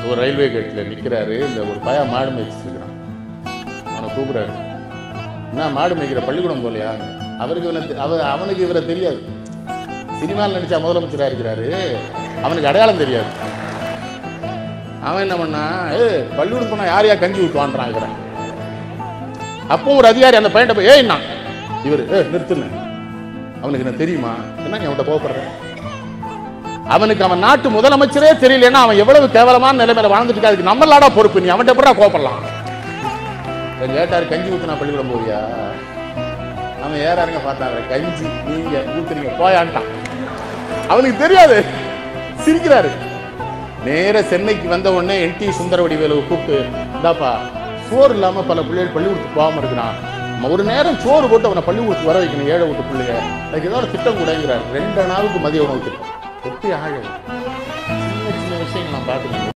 ஒரு ரயில்வே கேட்டில் நிற்கிறாரு இந்த ஒரு பைய மாடு மேய்ச்சிட்டு இருக்கிறான் அவனை கூப்பிடுறாரு என்ன மாடு மேய்க்கிற பள்ளிக்கூடம் போலையா அவருக்கு இவனை தெ- அவ அவனுக்கு இவரை தெரியாது சினிமாவில் நடிச்சா முதலமைச்சராக இருக்கிறாரு அவனுக்கு அடையாளம் தெரியாது அவன் என்ன பண்ணா ஏ பள்ளிக்கூடம் போனால் யார் யார் கஞ்சி ஊற்றுவான்றான் இருக்கிறான் அப்போ ஒரு அதிகாரி அந்த பையன்ட்ட போய் ஏய் நான் இவர் ஏ நிறுத்துன்னு அவனுக்கு என்ன தெரியுமா என்ன நீ அவன்கிட்ட கோவப்படுற அவனுக்கு அவன் நாட்டு முதலமைச்சரே தெரியலன்னா அவன் எவ்வளவு கேவலமான நிலைமையில வாழ்ந்துட்டு இருக்கா அதுக்கு நம்மளாடா பொறுப்பு நீ அவன்கிட்ட எப்படா கோவப்படலாம் இவன் கேட்டாரு கஞ்சி ஊத்துனா பள்ளிக்கூடம் போவியா அவன் ஏறாருங்க பார்த்தாரு கஞ்சி நீங்க ஊத்துறீங்க போயான்ட்டான் அவனுக்கு தெரியாது சிரிக்கிறாரு நேர சென்னைக்கு வந்த உடனே என் டி சுந்தரவடிவேலு கூப்பிட்டு இந்தாப்பா சோறு இல்லாம பல பிள்ளைகள் பள்ளிக்கூடத்துக்கு போகாம இருக்கிறான் நம்ம ஒரு நேரம் சோறு போட்டு அவனை பள்ளிக்கூடத்துக்கு வர வைக்கணும் ஏழை வீட்டு பிள்ளைங்க அதுக்கு ஏதோ ஒரு திட்டம் கூடங்கிறார் ரெண்டு நாளுக்கு மதிய உணவு திட்டம் எப்படி ஆகும் சின்ன சின்ன விஷயங்கள் நான் பார்த்துக்கணும்